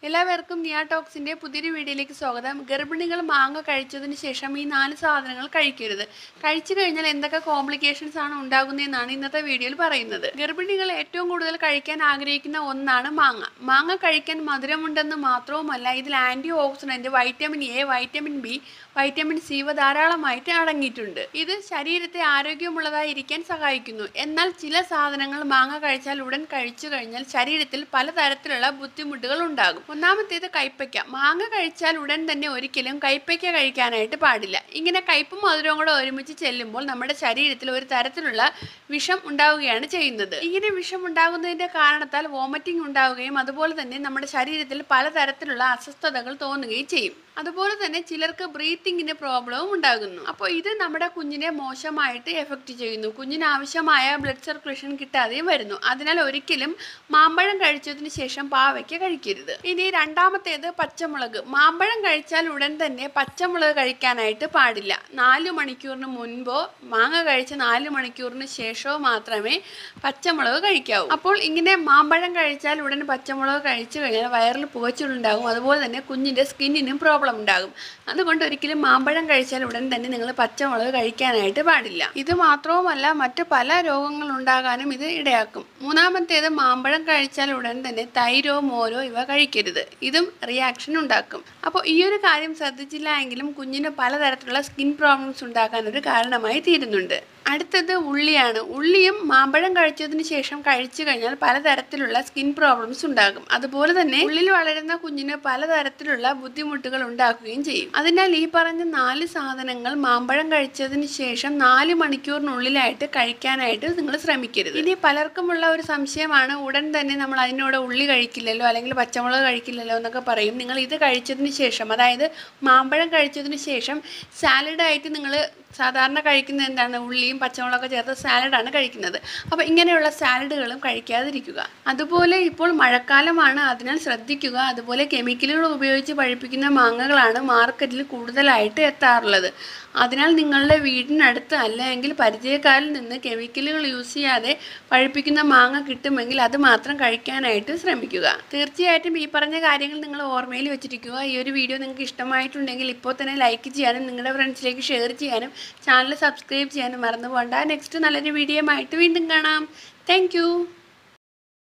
എല്ലാവർക്കും നിയ ടോക്സിന്റെ പുതിയൊരു വീഡിയോയിലേക്ക് സ്വാഗതം ഗർഭിണികൾ മാങ്ങ കഴിച്ചതിന് ശേഷം ഈ നാല് സാധനങ്ങൾ കഴിക്കരുത് കഴിച്ചു കഴിഞ്ഞാൽ എന്തൊക്കെ കോംപ്ലിക്കേഷൻസ് ആണ് ഉണ്ടാകുന്നതെന്നാണ് ഇന്നത്തെ വീഡിയോയിൽ പറയുന്നത് ഗർഭിണികൾ ഏറ്റവും കൂടുതൽ കഴിക്കാൻ ആഗ്രഹിക്കുന്ന ഒന്നാണ് മാങ്ങ മാങ്ങ കഴിക്കാൻ മധുരമുണ്ടെന്ന് മാത്രവുമല്ല ഇതിൽ antioxidant vitamin A vitamin B vitamin C ഇവ ധാരാളമായിട്ട് അടങ്ങിയിട്ടുണ്ട് ഇത് ശരീരത്തെ ആരോഗ്യമുള്ളതായിരിക്കാൻ സഹായിക്കുന്നു എന്നാൽ ചില സാധനങ്ങൾ മാങ്ങ കഴിച്ചാൽ ഉടൻ കഴിച്ചു കഴിഞ്ഞാൽ ശരീരത്തിൽ പലതരത്തിലുള്ള ബുദ്ധിമുട്ടുകൾ ഉണ്ടാകും ഒന്നാമത്തേത് കൈപ്പയ്ക്ക മാങ്ങ കഴിച്ചാൽ ഉടൻ തന്നെ ഒരിക്കലും കൈപ്പയ്ക്ക കഴിക്കാനായിട്ട് പാടില്ല ഇങ്ങനെ കയ്പും മധുരവും കൂടെ ഒരുമിച്ച് ചെല്ലുമ്പോൾ നമ്മുടെ ശരീരത്തിൽ ഒരു തരത്തിലുള്ള വിഷം ഉണ്ടാവുകയാണ് ചെയ്യുന്നത് ഇങ്ങനെ വിഷം ഉണ്ടാകുന്നതിന്റെ കാരണത്താൽ വോമിറ്റിംഗ് ഉണ്ടാവുകയും അതുപോലെ തന്നെ നമ്മുടെ ശരീരത്തിൽ പലതരത്തിലുള്ള അസ്വസ്ഥതകൾ തോന്നുകയും ചെയ്യും അതുപോലെ തന്നെ ചിലർക്ക് ബ്രീത്തിങ്ങിന് പ്രോബ്ലവും ഉണ്ടാകുന്നു അപ്പോൾ ഇത് നമ്മുടെ കുഞ്ഞിനെ മോശമായിട്ട് എഫക്റ്റ് ചെയ്യുന്നു കുഞ്ഞിന് ആവശ്യമായ ബ്ലഡ് സർക്കുലേഷൻ കിട്ടാതെയും വരുന്നു അതിനാൽ ഒരിക്കലും മാമ്പഴം കഴിച്ചതിന് ശേഷം പാവയ്ക്ക കഴിക്കരുത് ഇനി രണ്ടാമത്തേത് പച്ചമുളക് മാമ്പഴം കഴിച്ചാൽ ഉടൻ തന്നെ പച്ചമുളക് കഴിക്കാനായിട്ട് പാടില്ല നാല് മണിക്കൂറിന് മുൻപോ മാങ്ങ കഴിച്ച നാല് മണിക്കൂറിന് ശേഷമോ മാത്രമേ പച്ചമുളക് കഴിക്കാവൂ അപ്പോൾ ഇങ്ങനെ മാമ്പഴം കഴിച്ചാൽ ഉടൻ പച്ചമുളക് കഴിച്ചു കഴിഞ്ഞാൽ വയറിൽ പുകച്ചുണ്ടാകും അതുപോലെ തന്നെ കുഞ്ഞിൻ്റെ സ്കിന്നിനും പ്രോബ്ലം ഉണ്ടാകും അതുകൊണ്ട് ഒരിക്കലും മാമ്പഴം കഴിച്ചാൽ ഉടൻ തന്നെ നിങ്ങൾ പച്ചമുളക് കഴിക്കാനായിട്ട് പാടില്ല ഇത് മാത്രവുമല്ല മറ്റു പല രോഗങ്ങൾ ഉണ്ടാകാനും ഇത് ഇടയാക്കും മൂന്നാമത്തേത് മാമ്പഴം കഴിച്ചാൽ ഉടൻ തന്നെ തൈരോ മോരോ ഇവ കഴിക്കരുത് ഇതും റിയാക്ഷൻ ഉണ്ടാക്കും അപ്പോൾ ഈ ഒരു കാര്യം ശ്രദ്ധിച്ചില്ല എങ്കിലും കുഞ്ഞിന് പലതരത്തിലുള്ള സ്കിൻ പ്രോബ്ലംസ് ഉണ്ടാക്കാൻ ഒരു കാരണമായി തീരുന്നുണ്ട് അടുത്തത് ഉള്ളിയാണ് ഉള്ളിയും മാമ്പഴം കഴിച്ചതിന് ശേഷം കഴിച്ചു കഴിഞ്ഞാൽ പലതരത്തിലുള്ള സ്കിൻ പ്രോബ്ലംസ് ഉണ്ടാകും അതുപോലെ തന്നെ ഉള്ളിൽ വളരുന്ന കുഞ്ഞിന് പലതരത്തിലുള്ള ബുദ്ധിമുട്ടുകൾ ഉണ്ടാക്കുകയും ചെയ്യും അതിനാൽ ഈ പറഞ്ഞ നാല് സാധനങ്ങൾ മാമ്പഴം കഴിച്ചതിന് ശേഷം നാല് മണിക്കൂറിനുള്ളിലായിട്ട് കഴിക്കാനായിട്ട് നിങ്ങൾ ശ്രമിക്കരുത് ഇനി പലർക്കുമുള്ള ഒരു സംശയമാണ് ഉടൻ തന്നെ നമ്മൾ അതിനോട് ഉള്ളി കഴിക്കില്ലല്ലോ അല്ലെങ്കിൽ പച്ചമുളക് കഴിക്കില്ലല്ലോ എന്നൊക്കെ പറയും നിങ്ങൾ ഇത് കഴിച്ചതിന് ശേഷം അതായത് മാമ്പഴം കഴിച്ചതിന് ശേഷം സാലഡായിട്ട് നിങ്ങൾ സാധാരണ കഴിക്കുന്നത് എന്താണ് ഉള്ളിയും പച്ചമുളകൊക്കെ ചേർത്ത് സാലഡാണ് കഴിക്കുന്നത് അപ്പോൾ ഇങ്ങനെയുള്ള സാലഡുകളും കഴിക്കാതിരിക്കുക അതുപോലെ ഇപ്പോൾ മഴക്കാലമാണ് അതിനാൽ ശ്രദ്ധിക്കുക അതുപോലെ കെമിക്കലുകൾ ഉപയോഗിച്ച് പഴിപ്പിക്കുന്ന മാങ്ങകളാണ് മാർക്കറ്റിൽ കൂടുതലായിട്ട് എത്താറുള്ളത് അതിനാൽ നിങ്ങളുടെ വീടിനടുത്ത് അല്ലെങ്കിൽ പരിചയക്കാരിൽ നിന്ന് കെമിക്കലുകൾ യൂസ് ചെയ്യാതെ പഴിപ്പിക്കുന്ന മാങ്ങ കിട്ടുമെങ്കിൽ അത് മാത്രം കഴിക്കാനായിട്ട് ശ്രമിക്കുക തീർച്ചയായിട്ടും ഈ പറഞ്ഞ കാര്യങ്ങൾ നിങ്ങൾ ഓർമ്മയിൽ വെച്ചിരിക്കുക ഈ ഒരു വീഡിയോ നിങ്ങൾക്ക് ഇഷ്ടമായിട്ടുണ്ടെങ്കിൽ ഇപ്പോൾ തന്നെ ലൈക്ക് ചെയ്യാനും നിങ്ങളുടെ ഫ്രണ്ട്സിലേക്ക് ഷെയർ ചെയ്യാനും ചാനൽ സബ്സ്ക്രൈബ് ചെയ്യാനും മറന്നു പോകണ്ട നെക്സ്റ്റ് നല്ലൊരു വീഡിയോ ആയിട്ട് വീണ്ടും കാണാം താങ്ക്